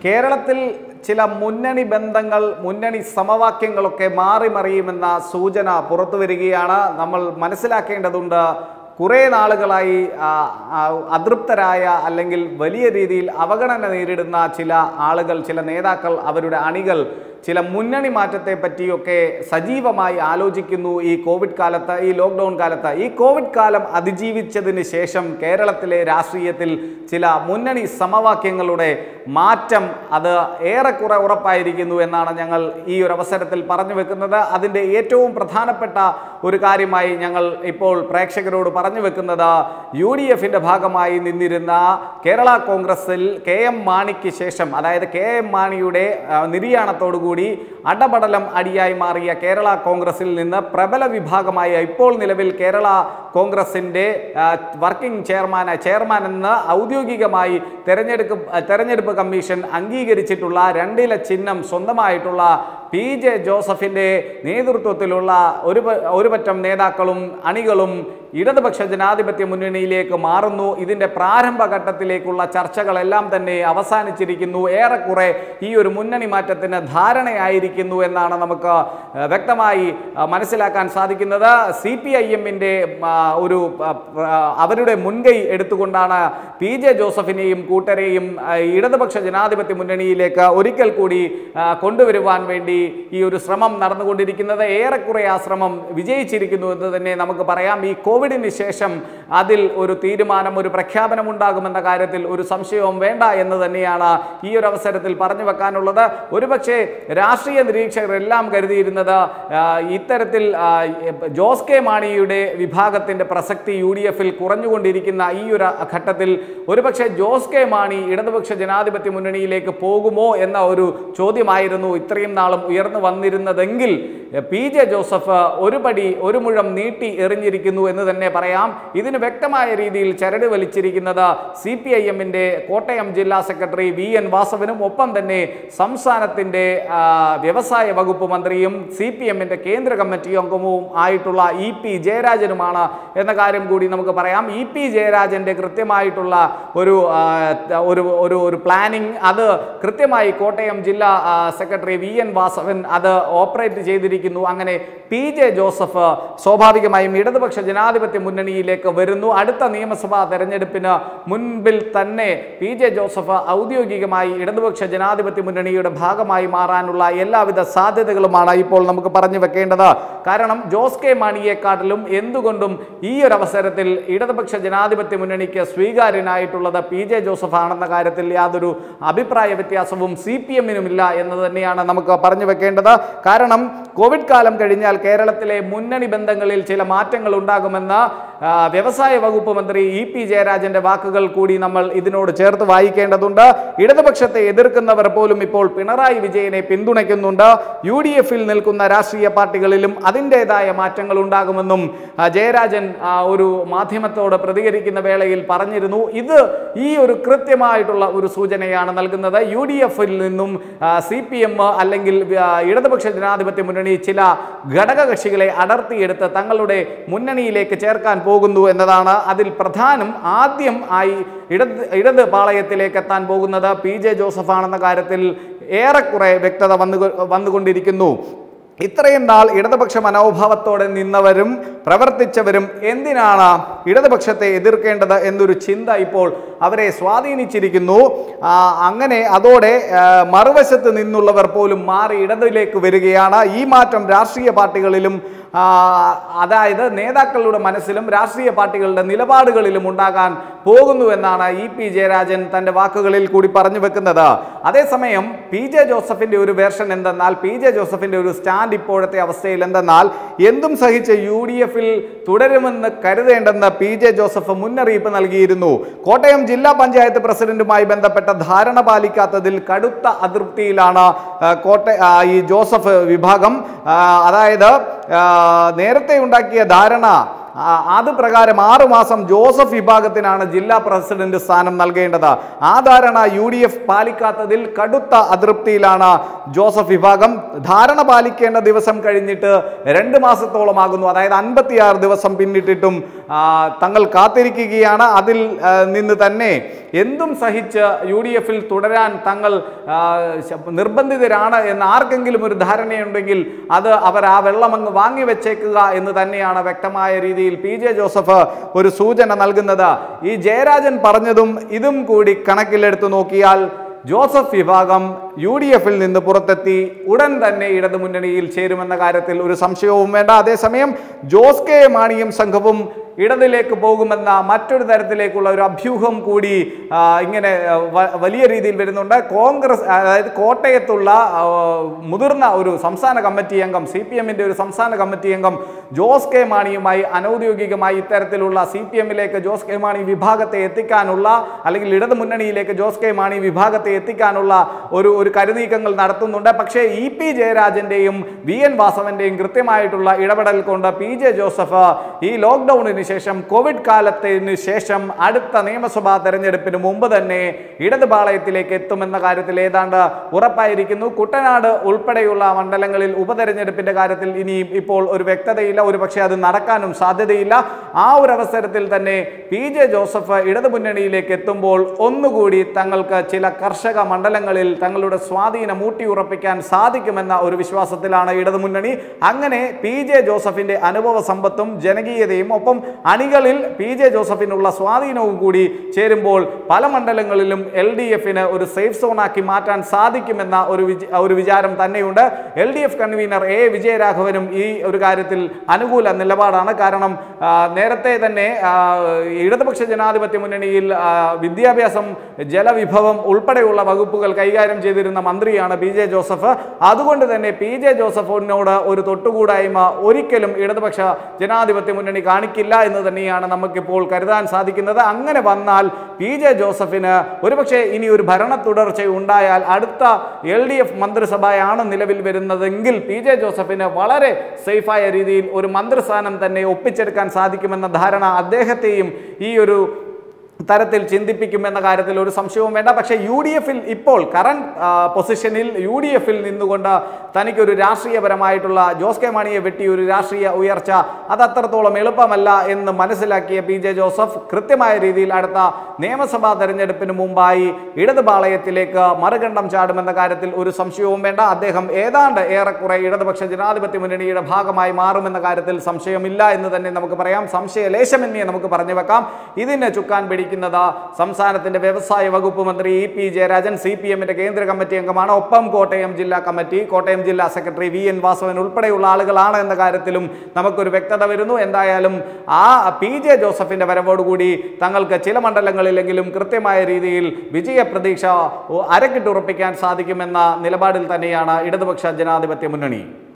കേരളത്തിൽ ചില മുന്നണി ബന്ധങ്ങൾ മുന്നണി സമവാക്യങ്ങളൊക്കെ മാറി മറിയുമെന്ന സൂചന പുറത്തു വരികയാണ് നമ്മൾ മനസ്സിലാക്കേണ്ടതുണ്ട് കുറേ നാളുകളായി ആ, ആ, അതൃപ്തരായ അല്ലെങ്കിൽ വലിയ രീതിയിൽ അവഗണന നേരിടുന്ന ചില ആളുകൾ ചില നേതാക്കൾ അവരുടെ അണികൾ ചില മുന്നണി മാറ്റത്തെ പറ്റിയൊക്കെ സജീവമായി ആലോചിക്കുന്നു ഈ കോവിഡ് കാലത്ത് ഈ ലോക്ക്ഡൗൺ കാലത്ത് ഈ കോവിഡ് കാലം അതിജീവിച്ചതിന് ശേഷം കേരളത്തിലെ രാഷ്ട്രീയത്തിൽ ചില മുന്നണി സമവാക്യങ്ങളുടെ മാറ്റം അത് ഏറെക്കുറെ ഉറപ്പായിരിക്കുന്നു എന്നാണ് ഞങ്ങൾ ഈ ഒരു അവസരത്തിൽ പറഞ്ഞു വെക്കുന്നത് അതിൻ്റെ ഏറ്റവും പ്രധാനപ്പെട്ട ഒരു കാര്യമായി ഞങ്ങൾ ഇപ്പോൾ പ്രേക്ഷകരോട് പറഞ്ഞു വെക്കുന്നത് യു ഡി എഫിൻ്റെ ഭാഗമായി നിന്നിരുന്ന കേരള കോൺഗ്രസിൽ കെ എം മാണിക്ക് ശേഷം അതായത് കെ എം മാണിയുടെ ആ, നിര്യാണത്തോടുകൂടി അടപടലം അടിയായി മാറിയ കേരള കോൺഗ്രസിൽ നിന്ന് പ്രബല വിഭാഗമായ ഇപ്പോൾ നിലവിൽ കേരള കോൺഗ്രസിൻ്റെ ആ, വർക്കിംഗ് ചെയർമാൻ ചെയർമാൻ എന്ന് ഔദ്യോഗികമായി തെരഞ്ഞെടുപ്പ് തെരഞ്ഞെടുപ്പ് കമ്മീഷൻ അംഗീകരിച്ചിട്ടുള്ള രണ്ടില ചിഹ്നം സ്വന്തമായിട്ടുള്ള പി ജെ ജോസഫിൻ്റെ നേതൃത്വത്തിലുള്ള ഒരു പ- ഒരു പറ്റം നേതാക്കളും അണികളും ഇടതുപക്ഷ ജനാധിപത്യ മുന്നണിയിലേക്ക് മാറുന്നു ഇതിൻ്റെ പ്രാരംഭഘട്ടത്തിലേക്കുള്ള ചർച്ചകളെല്ലാം തന്നെ അവസാനിച്ചിരിക്കുന്നു ഏറെക്കുറെ ഈ ഒരു മുന്നണി മാറ്റത്തിന് ധാരണയായിരിക്കുന്നു എന്നാണ് നമുക്ക് ആ, വ്യക്തമായി ആ, മനസ്സിലാക്കാൻ സാധിക്കുന്നത് സി പി ഐ എമ്മിൻ്റെ ഒരു ആ, ആ, അവരുടെ മുൻകൈ എടുത്തുകൊണ്ടാണ് പി ജെ ജോസഫിനെയും കൂട്ടരെയും ആ, ഇടതുപക്ഷ ജനാധിപത്യ മുന്നണിയിലേക്ക് ഒരിക്കൽ കൂടി ആ, കൊണ്ടുവരുവാൻ വേണ്ടി ഈ ഒരു ശ്രമം നടന്നുകൊണ്ടിരിക്കുന്നത് ഏറെക്കുറെ ആ ശ്രമം വിജയിച്ചിരിക്കുന്നു എന്ന് തന്നെ നമുക്ക് പറയാം ഈ കോവിഡിന് ശേഷം അതിൽ ഒരു തീരുമാനം ഒരു പ്രഖ്യാപനം ഉണ്ടാകുമെന്ന കാര്യത്തിൽ ഒരു സംശയവും വേണ്ട എന്ന് തന്നെയാണ് ഈ ഒരു അവസരത്തിൽ പറഞ്ഞു വെക്കാനുള്ളത് ഒരുപക്ഷെ രാഷ്ട്രീയ നിരീക്ഷകർ എല്ലാം കരുതിയിരുന്നത് ആ, ഇത്തരത്തിൽ ആ, ജോസ് കെ മാണിയുടെ വിഭാഗത്തിന്റെ പ്രസക്തി യു ഡി എഫിൽ കുറഞ്ഞുകൊണ്ടിരിക്കുന്ന ഈ ഒരു ഘട്ടത്തിൽ ഒരുപക്ഷെ ജോസ് കെ മാണി ഇടതുപക്ഷ ജനാധിപത്യ മുന്നണിയിലേക്ക് പോകുമോ എന്ന ഒരു ചോദ്യമായിരുന്നു ഇത്രയും നാളും ഉയർന്നു വന്നിരുന്നതെങ്കിൽ പി ജെ ജോസഫ് ഒരു പടി ഒരു മുഴം നീട്ടി എറിഞ്ഞിരിക്കുന്നു എന്ന് തന്നെ പറയാം ഇതിന് വ്യക്തമായ രീതിയിൽ ചരട് വലിച്ചിരിക്കുന്നത് സി പി ഐ എമ്മിൻ്റെ കോട്ടയം ജില്ലാ സെക്രട്ടറി വി എൻ വാസവനും ഒപ്പം തന്നെ സംസ്ഥാനത്തിൻ്റെ ആ, വ്യവസായ വകുപ്പ് മന്ത്രിയും സി പി എമ്മിൻ്റെ കേന്ദ്ര കമ്മിറ്റി അംഗവും ആയിട്ടുള്ള ഇ പി ജയരാജനുമാണ് എന്ന കാര്യം കൂടി നമുക്ക് പറയാം ഇ പി ജയരാജൻ്റെ കൃത്യമായിട്ടുള്ള ഒരു ആ, ഒരു ഒരു ഒരു പ്ലാനിങ് അത് കൃത്യമായി കോട്ടയം ജില്ലാ ആ, സെക്രട്ടറി വി എൻ വാസവൻ അത് ഓപ്പറേറ്റ് ചെയ്തിരിക്കുന്നു അങ്ങനെ പി ജെ ജോസഫ് സ്വാഭാവികമായും ഇടതുപക്ഷ ജനാധിപത്യ മുന്നണിയിലേക്ക് വരുന്നു അടുത്ത നിയമസഭാ തെരഞ്ഞെടുപ്പിന് മുൻപിൽ തന്നെ പി ജെ ജോസഫ് ഔദ്യോഗികമായി ഇടതുപക്ഷ ജനാധിപത്യ മുന്നണിയുടെ ഭാഗമായി മാറാനുള്ള എല്ലാവിധ സാധ്യതകളുമാണ് ഇപ്പോൾ നമുക്ക് പറഞ്ഞു വെക്കേണ്ടത് കാരണം ജോസ് കെ മാണിയെക്കാട്ടിലും എന്തുകൊണ്ടും ഈ ഒരു അവസരത്തിൽ ഇടതുപക്ഷ ജനാധിപത്യ മുന്നണിക്ക് സ്വീകാര്യനായിട്ടുള്ളത് പി ജെ ജോസഫ് ആണെന്ന കാര്യത്തിൽ യാതൊരു അഭിപ്രായ വ്യത്യാസവും സി പി എമ്മിനുമില്ല എന്ന് തന്നെയാണ് നമുക്ക് പറഞ്ഞു വെക്കേണ്ടത് കാരണം കോവിഡ് കാലം കഴിഞ്ഞാൽ കേരളത്തിലെ മുന്നണി ബന്ധങ്ങളിൽ ചില മാറ്റങ്ങൾ ഉണ്ടാകുമെന്ന് ആ, വ്യവസായ വകുപ്പ് മന്ത്രി ഇ പി ജയരാജന്റെ വാക്കുകൾ കൂടി നമ്മൾ ഇതിനോട് ചേർത്ത് വായിക്കേണ്ടതുണ്ട് ഇടതുപക്ഷത്തെ എതിർക്കുന്നവർ പോലും ഇപ്പോൾ പിണറായി വിജയനെ പിന്തുണയ്ക്കുന്നുണ്ട് യു ഡി എഫിൽ നിൽക്കുന്ന രാഷ്ട്രീയ പാർട്ടികളിലും അതിൻ്റെതായ മാറ്റങ്ങൾ ഉണ്ടാകുമെന്നും ആ, ജയരാജൻ ആ, ഒരു മാധ്യമത്തോട് പ്രതികരിക്കുന്ന വേളയിൽ പറഞ്ഞിരുന്നു ഇത് ഈ ഒരു കൃത്യമായിട്ടുള്ള ഒരു സൂചനയാണ് നൽകുന്നത് യു ഡി എഫിൽ നിന്നും സി പി എം അല്ലെങ്കിൽ ആ, ഇടതുപക്ഷ ജനാധിപത്യ മുന്നണി ചില ഘടകകക്ഷികളെ അടർത്തിയെടുത്ത് തങ്ങളുടെ മുന്നണിയിലേക്ക് ചേർക്കാൻ പോകുന്നു എന്നതാണ് അതിൽ പ്രധാനം ആദ്യം ആയി ഇടത് ഇടത് പാളയത്തിലേക്ക് എത്താൻ പോകുന്നത് പി ജെ ജോസഫ് ആണെന്ന കാര്യത്തിൽ ഏറെക്കുറെ വ്യക്തത വന്നു വന്നുകൊണ്ടിരിക്കുന്നു ഇത്രയും നാൾ ഇടതുപക്ഷ മനോഭാവത്തോടെ നിന്നവരും പ്രവർത്തിച്ചവരും എന്തിനാണ് ഇടതുപക്ഷത്തെ എതിർക്കേണ്ടത് എന്നൊരു ചിന്ത ഇപ്പോൾ അവരെ സ്വാധീനിച്ചിരിക്കുന്നു ആ, അങ്ങനെ അതോടെ ആ, മറുവശത്ത് നിന്നുള്ളവർ പോലും മാറി ഇടതിലേക്ക് വരികയാണ് ഈ മാറ്റം രാഷ്ട്രീയ പാർട്ടികളിലും ആ, അതായത് നേതാക്കളുടെ മനസ്സിലും രാഷ്ട്രീയ പാർട്ടികളുടെ നിലപാടുകളിലും ഉണ്ടാകാൻ പോകുന്നു എന്നാണ് ഇ പി ജയരാജൻ തൻ്റെ വാക്കുകളിൽ കൂടി പറഞ്ഞു വെക്കുന്നത് അതേസമയം പി ജെ ജോസഫിന്റെ ഒരു വേർഷൻ എന്തെന്നാൽ പി ജെ ജോസഫിന്റെ ഒരു സ്റ്റാൻഡ് ഇപ്പോഴത്തെ അവസ്ഥയിൽ എന്തെന്നാൽ എന്തും സഹിച്ച് യു ഡി എഫിൽ തുടരുമെന്ന് കരുതേണ്ടെന്ന് പി ജെ ജോസഫ് മുന്നറിയിപ്പ് നൽകിയിരുന്നു കോട്ടയം ജില്ലാ പഞ്ചായത്ത് പ്രസിഡന്റുമായി ബന്ധപ്പെട്ട ധാരണ പാലിക്കാത്തതിൽ കടുത്ത അതൃപ്തിയിലാണ് ആ, കോട്ട ആ, ഈ ജോസഫ് വിഭാഗം ആ, അതായത് ആ, നേരത്തെ ഉണ്ടാക്കിയ ധാരണ ആ, അത് പ്രകാരം ആറു മാസം ജോസഫ് വിഭാഗത്തിനാണ് ജില്ലാ പ്രസിഡന്റ് സ്ഥാനം നൽകേണ്ടത് ആ ധാരണ യു ഡി എഫ് പാലിക്കാത്തതിൽ കടുത്ത അതൃപ്തിയിലാണ് ജോസഫ് വിഭാഗം ധാരണ പാലിക്കേണ്ട ദിവസം കഴിഞ്ഞിട്ട് രണ്ട് മാസത്തോളമാകുന്നു അതായത് അൻപത്തിയാറ് ദിവസം പിന്നിട്ടിട്ടും ആ, തങ്ങൾ കാത്തിരിക്കുകയാണ് അതിൽ ആ, നിന്ന് തന്നെ എന്തും സഹിച്ച് യു ഡി എഫിൽ തുടരാൻ തങ്ങൾ ആ, ശ- നിർബന്ധിതരാണ് എന്ന് ആർക്കെങ്കിലും ഒരു ധാരണയുണ്ടെങ്കിൽ അത് അവർ ആ വെള്ളമങ്ങ് വാങ്ങി വെച്ചേക്കുക എന്ന് തന്നെയാണ് വ്യക്തമായ രീതിയിൽ പി ജെ ജോസഫ് ഒരു സൂചന നൽകുന്നത് ഈ ജയരാജൻ പറഞ്ഞതും ഇതും കൂടി കണക്കിലെടുത്ത് നോക്കിയാൽ ജോസഫ് വിഭാഗം യു ഡി എഫിൽ നിന്ന് പുറത്തെത്തി ഉടൻ തന്നെ ഇടതുമുന്നണിയിൽ ചേരുമെന്ന കാര്യത്തിൽ ഒരു സംശയവും വേണ്ട അതേസമയം ജോസ് കെ മാണിയും സംഘവും ഇടതിലേക്ക് പോകുമെന്ന മറ്റൊരു തരത്തിലേക്കുള്ള ഒരു അഭ്യൂഹം കൂടി ആ, ഇങ്ങനെ ആ, വ- വലിയ രീതിയിൽ വരുന്നുണ്ട് കോൺഗ്രസ് അതായത് കോട്ടയത്തുള്ള ആ, മുതിർന്ന ഒരു സംസ്ഥാന കമ്മിറ്റി അംഗം സി പി എമ്മിൻ്റെ ഒരു സംസ്ഥാന കമ്മിറ്റി അംഗം ജോസ് കെ മാണിയുമായി അനൗദ്യോഗികമായി ഇത്തരത്തിലുള്ള സി പി എമ്മിലേക്ക് ജോസ് കെ മാണി വിഭാഗത്തെ എത്തിക്കാനുള്ള അല്ലെങ്കിൽ ഇടതു മുന്നണിയിലേക്ക് ജോസ് കെ മാണി വിഭാഗത്തെ എത്തിക്കാനുള്ള ഒരു ഒരു കരുനീക്കങ്ങൾ നടത്തുന്നുണ്ട് പക്ഷേ ഇ പി ജയരാജന്റെയും വി എൻ വാസവന്റെയും കൃത്യമായിട്ടുള്ള ഇടപെടൽ കൊണ്ട് പി ജെ ജോസഫ് ഈ ലോക്ക്ഡൌണിന് ശേഷം കോവിഡ് കാലത്തിന് ശേഷം അടുത്ത നിയമസഭാ തെരഞ്ഞെടുപ്പിന് മുമ്പ് തന്നെ ഇടത് പാളയത്തിലേക്ക് എത്തുമെന്ന കാര്യത്തിൽ ഏതാണ്ട് ഉറപ്പായിരിക്കുന്നു കുട്ടനാട് ഉൾപ്പെടെയുള്ള മണ്ഡലങ്ങളിൽ ഉപതെരഞ്ഞെടുപ്പിന്റെ കാര്യത്തിൽ ഇനിയും ഇപ്പോൾ ഒരു വ്യക്തതയില്ല ഒരു പക്ഷേ അത് നടക്കാനും സാധ്യതയില്ല ആ ഒരു അവസരത്തിൽ തന്നെ പി ജെ ജോസഫ് ഇടതു മുന്നണിയിലേക്ക് എത്തുമ്പോൾ ഒന്നുകൂടി തങ്ങൾക്ക് ചില കർഷക മണ്ഡലങ്ങളിൽ തങ്ങളുടെ സ്വാധീനം ഊട്ടിയുറപ്പിക്കാൻ സാധിക്കുമെന്ന ഒരു വിശ്വാസത്തിലാണ് ഇടതു മുന്നണി അങ്ങനെ പി ജെ ജോസഫിന്റെ അനുഭവ സമ്പത്തും ജനകീയതയും ഒപ്പം അണികളിൽ പി ജെ ജോസഫിനുള്ള സ്വാധീനവും കൂടി ചേരുമ്പോൾ പല മണ്ഡലങ്ങളിലും എൽ ഡി എഫിന് ഒരു സേഫ് സോണാക്കി മാറ്റാൻ സാധിക്കുമെന്ന ഒരു വിച- ഒരു വിചാരം തന്നെയുണ്ട് L D F convener A വിജയരാഘവനും ഈ ഒരു കാര്യത്തിൽ അനുകൂല നിലപാടാണ് കാരണം ആ, നേരത്തെ തന്നെ ആ, ഇടതുപക്ഷ ജനാധിപത്യ മുന്നണിയിൽ ആ, വിദ്യാഭ്യാസം ജലവിഭവം ഉൾപ്പെടെയുള്ള വകുപ്പുകൾ കൈകാര്യം ചെയ്തിരുന്ന മന്ത്രിയാണ് പി ജെ ജോസഫ് അതുകൊണ്ട് തന്നെ പി ജെ ജോസഫിനോട് ഒരു തൊട്ടുകൂടായ്മ ഒരിക്കലും ഇടതുപക്ഷ ജനാധിപത്യ മുന്നണി കാണിക്കില്ല എന്ന് തന്നെയാണ് നമുക്കിപ്പോൾ കരുതാൻ സാധിക്കുന്നത് അങ്ങനെ വന്നാൽ പി ജെ ജോസഫിന് ഒരുപക്ഷെ ഇനി ഒരു ഭരണ തുടർച്ച ഉണ്ടായാൽ അടുത്ത എൽ ഡി എഫ് മന്ത്രിസഭയാണ് നിലവിൽ വരുന്നതെങ്കിൽ പി ജെ ജോസഫിന് വളരെ സേഫായ രീതിയിൽ ഒരു മന്ത്രിസ്ഥാനം തന്നെ ഒപ്പിച്ചെടുക്കാൻ സാധിക്കുമെന്ന ധാരണ അദ്ദേഹത്തെയും ഈ ഒരു തരത്തിൽ ചിന്തിപ്പിക്കുമെന്ന കാര്യത്തിൽ ഒരു സംശയവും വേണ്ട പക്ഷേ യു ഡി എഫിൽ ഇപ്പോൾ കറണ്ട് പൊസിഷനിൽ യു ഡി എഫിൽ നിന്നുകൊണ്ട് തനിക്കൊരു രാഷ്ട്രീയപരമായിട്ടുള്ള ജോസ് കെ മാണിയെ വെട്ടി ഒരു രാഷ്ട്രീയ ഉയർച്ച അത് അത്രത്തോളം എളുപ്പമല്ല എന്ന് മനസ്സിലാക്കിയ പി ജെ ജോസഫ് കൃത്യമായ രീതിയിൽ അടുത്ത നിയമസഭാ തെരഞ്ഞെടുപ്പിന് മുമ്പായി ഇടത് പാളയത്തിലേക്ക് മറുകണ്ഠം ചാടുമെന്ന കാര്യത്തിൽ ഒരു സംശയവും വേണ്ട അദ്ദേഹം ഏതാണ്ട് ഏറെക്കുറെ ഇടതുപക്ഷ ജനാധിപത്യ മുന്നണിയുടെ ഭാഗമായി മാറുമെന്ന കാര്യത്തിൽ സംശയമില്ല എന്ന് തന്നെ നമുക്ക് പറയാം സംശയലേശമെന്നേ നമുക്ക് പറഞ്ഞു വെക്കാം ഇതിന് ചുക്കാൻ പിടിക്കുന്നത് സംസ്ഥാനത്തിന്റെ വ്യവസായ വകുപ്പ് മന്ത്രി E P Jayarajan C P എമ്മിന്റെ കേന്ദ്ര കമ്മിറ്റി അംഗമാണ് ഒപ്പം കോട്ടയം ജില്ലാ കമ്മിറ്റി കോട്ടയം ജില്ലാ സെക്രട്ടറി വി എൻ വാസവൻ ഉൾപ്പെടെയുള്ള ആളുകളാണ് എന്ന കാര്യത്തിലും നമുക്കൊരു വ്യക്തത വരുന്നു എന്തായാലും ആ പി ജെ ജോസഫിന്റെ വരവോടുകൂടി തങ്ങൾക്ക് ചില മണ്ഡലങ്ങളിലെങ്കിലും കൃത്യമായ രീതിയിൽ വിജയപ്രതീക്ഷ അരക്കിട്ടുറപ്പിക്കാൻ സാധിക്കുമെന്ന നിലപാടിൽ തന്നെയാണ് ഇടതുപക്ഷ ജനാധിപത്യ മുന്നണി